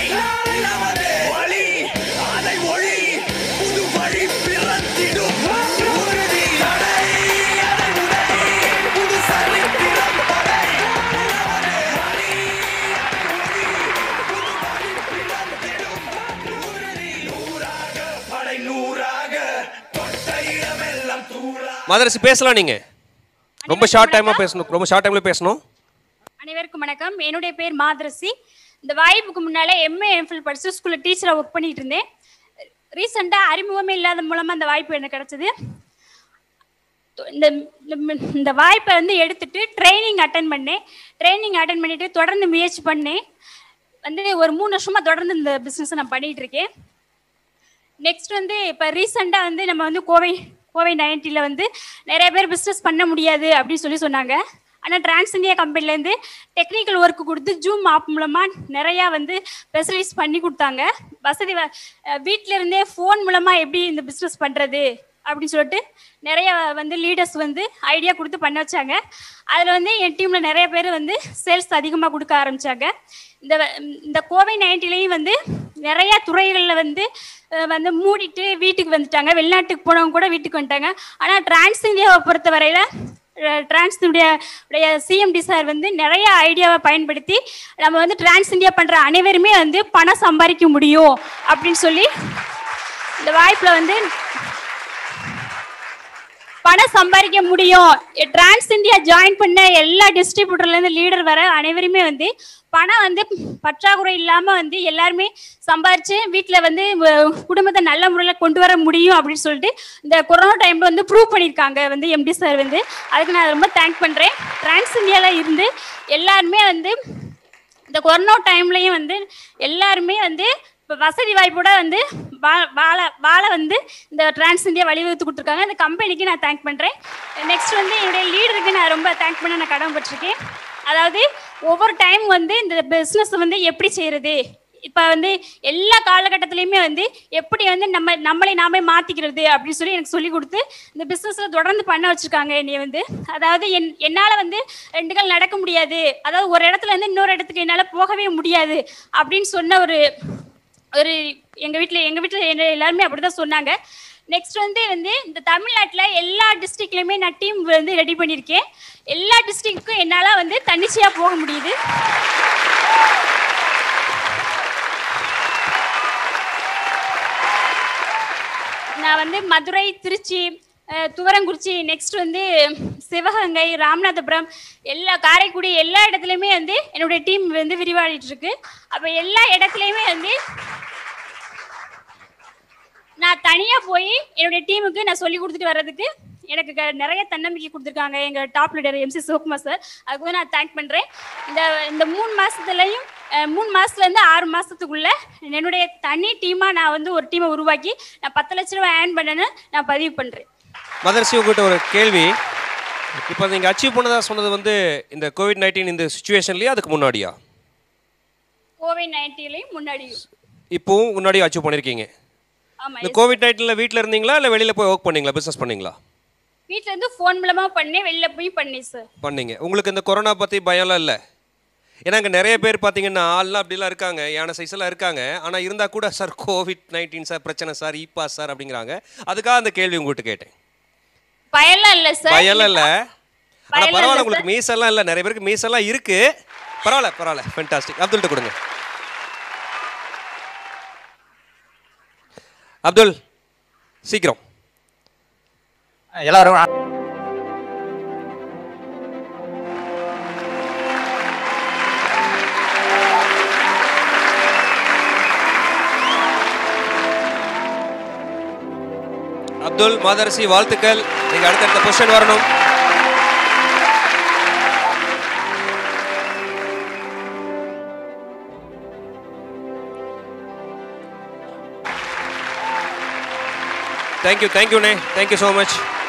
வழி அதை ஒளி புது வழி பிறந்திடும் உறுதி தடை அதை உடை புது சரித்திரம் படை வழி அதை ஒளி புது வழி பிறந்திடும் உறுதி நூறாக படை நூறாக தொட்ட இடமெல்லாம் தூளா மதரசி பேசலாம் நீங்க ரொம்ப ஷார்ட் டைமா பேசணும் ரொம்ப ஷார்ட் டைம்ல பேசணும் அனைவருக்கும் வணக்கம் என்னுடைய பேர் மாதரசி இந்த வாய்ப்புக்கு முன்னால எம்ஏ எம்ஃபில் படிச்சு ஸ்கூல்ல டீச்சரா ஒர்க் பண்ணிட்டு இருந்தேன் ரீசெண்டா அறிமுகமே இல்லாத மூலமா அந்த வாய்ப்பு எனக்கு கிடைச்சது இந்த இந்த- இந்த வாய்ப்பை வந்து எடுத்துட்டு ட்ரைனிங் அட்டன் பண்ணேன் ட்ரைனிங் அட்டன் பண்ணிட்டு தொடர்ந்து முயற்சி பண்ணேன் வந்து ஒரு மூணு வருஷமா தொடர்ந்து இந்த பிஸ்னஸ் நான் பண்ணிட்டு இருக்கேன் நெக்ஸ்ட் வந்து இப்போ ரீசெண்டாக வந்து நம்ம வந்து கோவை கோவை நைன்ட்டியில் வந்து நிறைய பேர் பிஸ்னஸ் பண்ண முடியாது அப்படின்னு சொல்லி சொன்னாங்க ஆனால் டிரான்ஸ் இந்தியா கம்பெனிலேருந்து டெக்னிக்கல் ஒர்க் கொடுத்து ஜூம் ஆப் மூலமாக நிறையா வந்து ஸ்பெஷலைஸ் பண்ணி கொடுத்தாங்க வசதி வ- அஹ் வீட்ல இருந்தே ஃபோன் மூலமாக எப்படி இந்த பிஸ்னஸ் பண்ணுறது அப்படின்னு சொல்லிட்டு நிறைய வந்து லீடர்ஸ் வந்து ஐடியா கொடுத்து பண்ண வச்சாங்க அதில் வந்து என் டீமில் நிறைய பேர் வந்து சேல்ஸ் அதிகமாக கொடுக்க ஆரம்பிச்சாங்க இந்த இந்த கோவை நைன்ட்டிலையும் வந்து நிறைய துறைகளில் வந்து அஹ், வந்து மூடிட்டு வீட்டுக்கு வந்துட்டாங்க வெளிநாட்டுக்கு போனவங்க கூட வீட்டுக்கு வந்துட்டாங்க ஆனால் டிரான்ஸ் இந்தியாவை பொறுத்த வரையில் டிரான்ஸுடைய உடைய சிஎம்டி சார் வந்து நிறைய ஐடியாவை பயன்படுத்தி நம்ம வந்து டிரான்ஸ் இந்தியா பண்ணுற அனைவருமே வந்து பணம் சம்பாதிக்க முடியும் அப்படின்னு சொல்லி இந்த வாய்ப்பில் வந்து பணம் சம்பாதிக்க முடியும் டிரான்ஸ் இந்தியா ஜாயின் பண்ண எல்லா டிஸ்ட்ரிபியூட்டர்லேருந்து லீடர் வர அனைவருமே வந்து பணம் வந்து பற்றாக்குறை இல்லாமல் வந்து எல்லாருமே சம்பாரிச்சு வீட்டில் வந்து வ- குடும்பத்தை நல்ல முறையில் கொண்டு வர முடியும் அப்படின்னு சொல்லிட்டு இந்த கொரோனா டைமில் வந்து ப்ரூவ் பண்ணியிருக்காங்க வந்து எம்டி சார் வந்து அதுக்கு நான் ரொம்ப தேங்க் பண்ணுறேன் டிரான்ஸ் இந்தியாவில் இருந்து எல்லாருமே வந்து இந்த கொரோனா டைம்லையும் வந்து எல்லாருமே வந்து இப்போ வசதி வாய்ப்போட வந்து வா- வாழ வாழ வந்து இந்த டிரான்ஸ் இந்தியா வழிவகுத்து கொடுத்துருக்காங்க இந்த கம்பெனிக்கு நான் தேங்க் பண்ணுறேன் நெக்ஸ்ட் வந்து என்னுடைய லீடருக்கு நான் ரொம்ப தேங்க் பண்ண நான் கடமைப்பட்டிருக்கேன் அதாவது ஒவ்வொரு டைம் வந்து இந்த பிஸ்னஸ் வந்து எப்படி செய்கிறது இப்போ வந்து எல்லா காலகட்டத்திலையுமே வந்து எப்படி வந்து நம்ம நம்மளை நாமே மாற்றிக்கிறது அப்படின்னு சொல்லி எனக்கு சொல்லி கொடுத்து இந்த பிஸ்னஸில் தொடர்ந்து பண்ண வச்சுருக்காங்க என்னைய வந்து அதாவது என் என்னால் வந்து ரெண்டு கால் நடக்க முடியாது அதாவது ஒரு இடத்துல இருந்து இன்னொரு இடத்துக்கு என்னால் போகவே முடியாது அப்படின்னு சொன்ன ஒரு ஒரு எங்கள் வீட்டில் எங்கள் வீட்டில் எல்லாருமே அப்படி தான் சொன்னாங்க நெக்ஸ்ட் வந்து வந்து இந்த தமிழ்நாட்டில் எல்லா டிஸ்ட்ரிக்ட்லையுமே நான் டீம் வந்து ரெடி பண்ணியிருக்கேன் எல்லா டிஸ்ட்ரிக்ட்டுக்கும் என்னால் வந்து தன்னிச்சையாக போக முடியுது நான் வந்து மதுரை திருச்சி அஹ், துவரங்குறிச்சி நெக்ஸ்ட் வந்து சிவகங்கை ராமநாதபுரம் எல்லா காரைக்குடி எல்லா இடத்துலையுமே வந்து என்னுடைய டீம் வந்து விரிவாடிட்டு இருக்கு அப்போ எல்லா இடத்துலையுமே வந்து நான் தனியாக போய் என்னுடைய டீமுக்கு நான் சொல்லி கொடுத்துட்டு வர்றதுக்கு எனக்கு க- நிறைய தன்னம்பிக்கை கொடுத்துருக்காங்க எங்கள் top leader MC Sivakumar sir அதுக்கு வந்து நான் தேங்க் பண்ணுறேன் இந்த இந்த மூணு மாதத்துலையும் மூணு மாதத்துலேருந்து ஆறு மாதத்துக்குள்ள என்னுடைய தனி டீமாக நான் வந்து ஒரு டீமை உருவாக்கி நான் பத்து லட்ச ரூபாய் ஏர்ன் பண்ணேன்னு நான் பதிவு பண்ணுறேன் மதரசி உங்ககிட்ட ஒரு கேள்வி இப்போ நீங்க அச்சீவ் பண்ணதா சொன்னது வந்து இந்த கோவிட் நைன்டீன் இந்த சுச்சுவேஷன்லயே அதுக்கு முன்னாடியா கோவிட் நைன்டீன்லையும் முன்னாடியும் இப்போவும் முன்னாடி அச்சீவ் பண்ணியிருக்கீங்க ஆமாம் இந்த கோவிட் நைன்டீனில் வீட்டில் இருந்தீங்களா இல்லை வெளியில் போய் ஒர்க் பண்ணீங்களா பிஸ்னஸ் பண்ணீங்களா வீட்டிலேருந்து ஃபோன் மூலமாக பண்ணேன் வெளில போய் பண்ணேன் சார் பண்ணீங்க உங்களுக்கு இந்த கொரோனா பற்றி பயம்லாம் இல்லை ஏன்னா அங்கே நிறைய பேர் பார்த்தீங்கன்னா ஆள்லாம் அப்படிலாம் இருக்காங்க யானை சைஸெல்லாம் இருக்காங்க ஆனால் இருந்தால் கூட சார் கோவிட் நைன்டீன் சார் பிரச்சனை சார் ஈப்பா சார் அப்படிங்கிறாங்க அதுக்காக அந்த கேள்வி உங்கள்கிட்ட கேட்டேன் பயம்லாம் இல்லை சார் பயம்லாம் இல்லை ஆனால் பயம்லாம் பரவாயில்ல இல்ல உங்களுக்கு மீசெல்லாம் இல்லை நிறைய பேருக்கு மீசெல்லாம் இருக்கு பரவாயில்ல பரவாயில்ல ஃபென்டாஸ்டிக் அப்துல்கிட்ட கொடுங்க அப்துல் சீக்கிரம் எல்லாரும் அப்துல் மாதரசி வாழ்த்துக்கள் நீங்க அடுத்தடுத்த பொசிஷன் வரணும் தேங்க்யூ தேங்க்யூண்ணே தேங்க்யூ ஸோ மச்